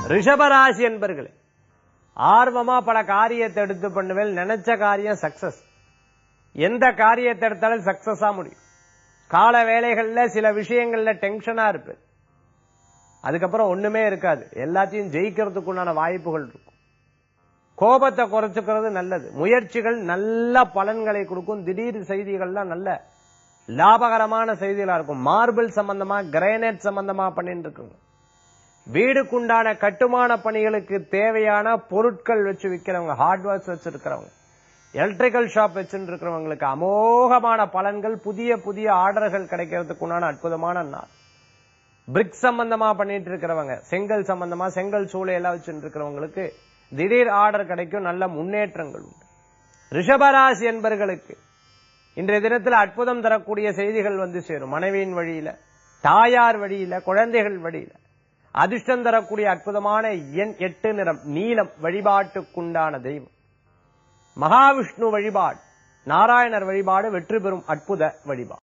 ரிஷபராசி என்பர்களே ஆர்வமா பல காரியத்தை எடுத்து பண்ணுவேன் நினைச்ச காரியம் சக்சஸ் எந்த காரியத்தை எடுத்தாலும் சக்சஸா முடியும் கால வேலைகள்ல சில விஷயங்கள்ல டென்ஷனா இருப்பேன் அதுக்கப்புறம் ஒண்ணுமே இருக்காது எல்லாத்தையும் ஜெயிக்கிறதுக்குண்டான வாய்ப்புகள் இருக்கும் கோபத்தை குறைச்சுக்கிறது நல்லது முயற்சிகள் நல்ல பலன்களை கொடுக்கும் திடீர் செய்திகள்லாம் நல்ல லாபகரமான செய்திகளா இருக்கும் மார்பிள் சம்பந்தமா கிரைனைட் சம்பந்தமா பண்ணிட்டு இருக்குங்க வீடுக்குண்டான கட்டுமான பணிகளுக்கு தேவையான பொருட்கள் வச்சு விற்கிறவங்க ஹார்ட்வேர்ஸ் வச்சிருக்கிறவங்க எலக்ட்ரிக்கல் ஷாப் வச்சுட்டு இருக்கிறவங்களுக்கு அமோகமான பலன்கள் புதிய புதிய ஆர்டர்கள் கிடைக்கிறதுக்கு உண்டான அற்புதமான நாள் பிரிக் சம்பந்தமா பண்ணிட்டு இருக்கிறவங்க செங்கல் சம்பந்தமா செங்கல் சூளையெல்லாம் வச்சுட்டு இருக்கிறவங்களுக்கு திடீர் ஆர்டர் கிடைக்கும் நல்ல முன்னேற்றங்கள் உண்டு ரிஷபராசி என்பர்களுக்கு இன்றைய தினத்தில் அற்புதம் தரக்கூடிய செய்திகள் வந்து சேரும் மனைவியின் வழியில தாயார் வழியில குழந்தைகள் வழியில அதிர்ஷ்டம் தரக்கூடிய அற்புதமான எண் எட்டு நிறம் நீலம் வழிபாட்டுக்குண்டான தெய்வம் மகாவிஷ்ணு வழிபாடு நாராயணர் வழிபாடு வெற்றி பெறும் அற்புத வழிபாடு